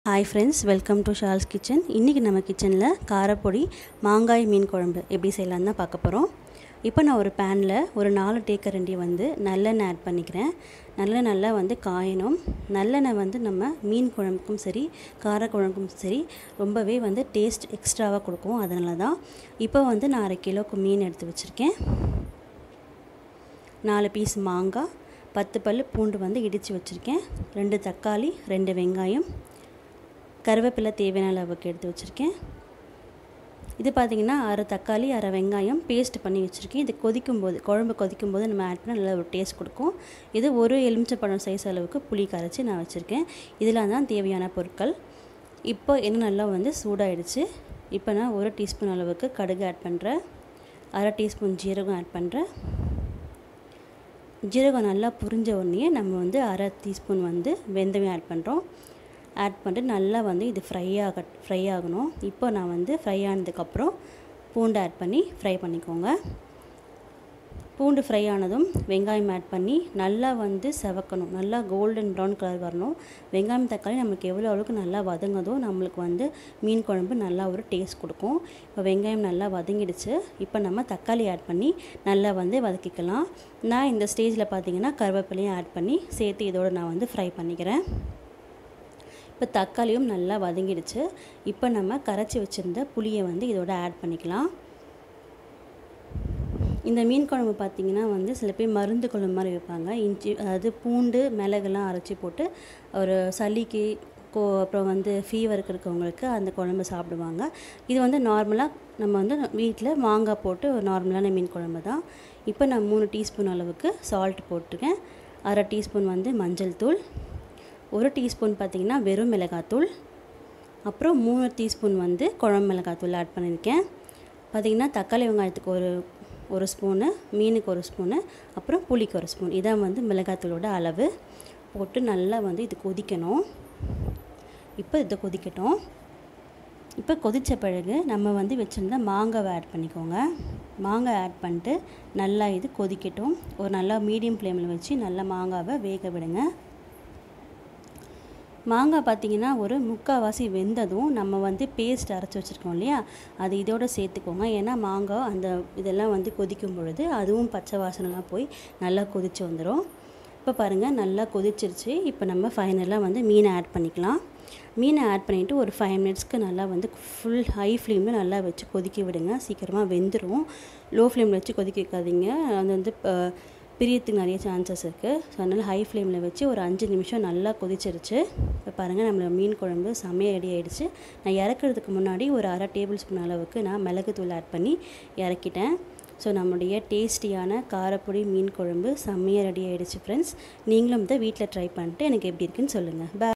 hi friends welcome to Shal's kitchen இன்றைக்கி நம்ம கிச்சனில் காரப்பொடி மாங்காய் மீன் குழம்பு எப்படி செய்யலான்னு தான் பார்க்க போகிறோம் இப்போ நான் ஒரு பேனில் ஒரு நாலு டேக்கரண்டி வந்து நல்லெண்ணெய் ஆட் பண்ணிக்கிறேன் நல்லெண்ணெய் நல்லா வந்து காயணும் நல்லெண்ணெய் வந்து நம்ம மீன் குழம்புக்கும் சரி கார குழம்புக்கும் சரி ரொம்பவே வந்து டேஸ்ட் எக்ஸ்ட்ராவாக கொடுக்கும் அதனால தான் இப்போ வந்து நான் அரை கிலோக்கு மீன் எடுத்து வச்சுருக்கேன் நாலு பீஸ் மாங்காய் பத்து பல் பூண்டு வந்து இடித்து வச்சுருக்கேன் ரெண்டு தக்காளி ரெண்டு வெங்காயம் கருவேப்பிலை தேவையான அளவுக்கு எடுத்து வச்சுருக்கேன் இது பார்த்திங்கன்னா அரை தக்காளி அரை வெங்காயம் பேஸ்ட் பண்ணி வச்சுருக்கேன் இது கொதிக்கும் போது குழம்பு கொதிக்கும் போது நம்ம ஆட் பண்ண நல்ல ஒரு டேஸ்ட் கொடுக்கும் இது ஒரு எலுமிச்சப்பழம் சைஸ் அளவுக்கு புளி கரைச்சி நான் வச்சுருக்கேன் இதில் தான் தேவையான பொருட்கள் இப்போ என்ன நல்லா வந்து சூடாயிடுச்சு இப்போ நான் ஒரு டீஸ்பூன் அளவுக்கு கடுகு ஆட் பண்ணுறேன் அரை டீஸ்பூன் ஜீரகம் ஆட் பண்ணுறேன் ஜீரகம் நல்லா புரிஞ்ச உடனே நம்ம வந்து அரை டீஸ்பூன் வந்து வெந்தயம் ஆட் பண்ணுறோம் ஆட் பண்ணிட்டு நல்லா வந்து இது ஃப்ரை ஆக ஃப்ரை ஆகணும் இப்போ நான் வந்து ஃப்ரை ஆனதுக்கப்புறம் பூண்டு ஆட் பண்ணி ஃப்ரை பண்ணிக்கோங்க பூண்டு ஃப்ரை ஆனதும் வெங்காயம் ஆட் பண்ணி நல்லா வந்து செவக்கணும் நல்லா கோல்டன் ப்ரௌன் கலர் வரணும் வெங்காயம் தக்காளி நமக்கு எவ்வளோ அளவுக்கு நல்லா வதங்குதோ நம்மளுக்கு வந்து மீன் குழம்பு நல்லா ஒரு டேஸ்ட் கொடுக்கும் இப்போ வெங்காயம் நல்லா வதங்கிடுச்சு இப்போ நம்ம தக்காளி ஆட் பண்ணி நல்லா வந்து வதக்கிக்கலாம் நான் இந்த ஸ்டேஜில் பார்த்தீங்கன்னா கருவேப்பிலையும் ஆட் பண்ணி சேர்த்து இதோடு நான் வந்து ஃப்ரை பண்ணிக்கிறேன் இப்போ தக்காளியும் நல்லா வதங்கிடுச்சு இப்போ நம்ம கரைச்சி வச்சுருந்த புளியை வந்து இதோட ஆட் பண்ணிக்கலாம் இந்த மீன் குழம்பு பார்த்திங்கன்னா வந்து சில பேர் மருந்து குழம்பு மாதிரி வைப்பாங்க இஞ்சி அதாவது பூண்டு மிளகுலாம் அரைச்சி போட்டு ஒரு சளிக்கு கோ அப்புறம் வந்து ஃபீவருக்கு இருக்கவங்களுக்கு அந்த குழம்பு சாப்பிடுவாங்க இது வந்து நார்மலாக நம்ம வந்து வீட்டில் மாங்காய் போட்டு ஒரு நார்மலான மீன் குழம்பு தான் இப்போ நான் மூணு டீஸ்பூன் அளவுக்கு சால்ட் போட்டிருக்கேன் அரை டீஸ்பூன் வந்து மஞ்சள் தூள் ஒரு டீஸ்பூன் பார்த்திங்கன்னா வெறும் மிளகாத்தூள் அப்புறம் மூணு டீஸ்பூன் வந்து குழம்பு மிளகாத்தூள் ஆட் பண்ணியிருக்கேன் பார்த்திங்கன்னா தக்காளி வெங்காயத்துக்கு ஒரு ஒரு ஸ்பூனு மீனுக்கு ஒரு ஸ்பூனு அப்புறம் புளிக்கு ஒரு ஸ்பூன் இதான் வந்து மிளகாத்தூளோட அளவு போட்டு நல்லா வந்து இது கொதிக்கணும் இப்போ இதை கொதிக்கட்டும் இப்போ கொதித்த பிறகு நம்ம வந்து வச்சுருந்தா மாங்காவை ஆட் பண்ணிக்கோங்க மாங்காய் ஆட் பண்ணிட்டு நல்லா இது கொதிக்கட்டும் ஒரு நல்லா மீடியம் ஃப்ளேமில் வச்சு நல்லா மாங்காவை வேக விடுங்க மாங்காய் பார்த்திங்கன்னா ஒரு முக்கால்வாசி வெந்ததும் நம்ம வந்து பேஸ்ட் அரைச்சி வச்சுருக்கோம் இல்லையா அது இதோட சேர்த்துக்கோங்க ஏன்னா மாங்காய் அந்த இதெல்லாம் வந்து கொதிக்கும் பொழுது அதுவும் பச்சை வாசனைலாம் போய் நல்லா கொதித்து வந்துடும் இப்போ பாருங்கள் நல்லா கொதிச்சிருச்சு இப்போ நம்ம ஃபைனலாக வந்து மீனை ஆட் பண்ணிக்கலாம் மீனை ஆட் பண்ணிவிட்டு ஒரு ஃபைவ் மினிட்ஸ்க்கு நல்லா வந்து ஃபுல் ஹை ஃப்ளேமில் நல்லா வச்சு கொதிக்க விடுங்க சீக்கிரமாக வெந்துடும் லோ ஃப்ளேமில் வச்சு கொதிக்க வைக்காதீங்க அது வந்து பிரியத்துக்கு நிறைய சான்சஸ் இருக்குது ஸோ அதனால் ஹை ஃப்ளேமில் வச்சு ஒரு அஞ்சு நிமிஷம் நல்லா கொதிச்சிருச்சு இப்போ பாருங்கள் நம்மளோட மீன் குழம்பு செம்மையாக ரெடி ஆகிடுச்சு நான் இறக்குறதுக்கு முன்னாடி ஒரு அரை டேபிள் ஸ்பூன் அளவுக்கு நான் மிளகுத்தூள் ஆட் பண்ணி இறக்கிட்டேன் ஸோ நம்முடைய டேஸ்டியான காரப்பொடி மீன் குழம்பு செம்மையாக ரெடி ஆகிடுச்சு ஃப்ரெண்ட்ஸ் நீங்களும் இதை வீட்டில் ட்ரை பண்ணிட்டு எனக்கு எப்படி இருக்குன்னு சொல்லுங்கள் பே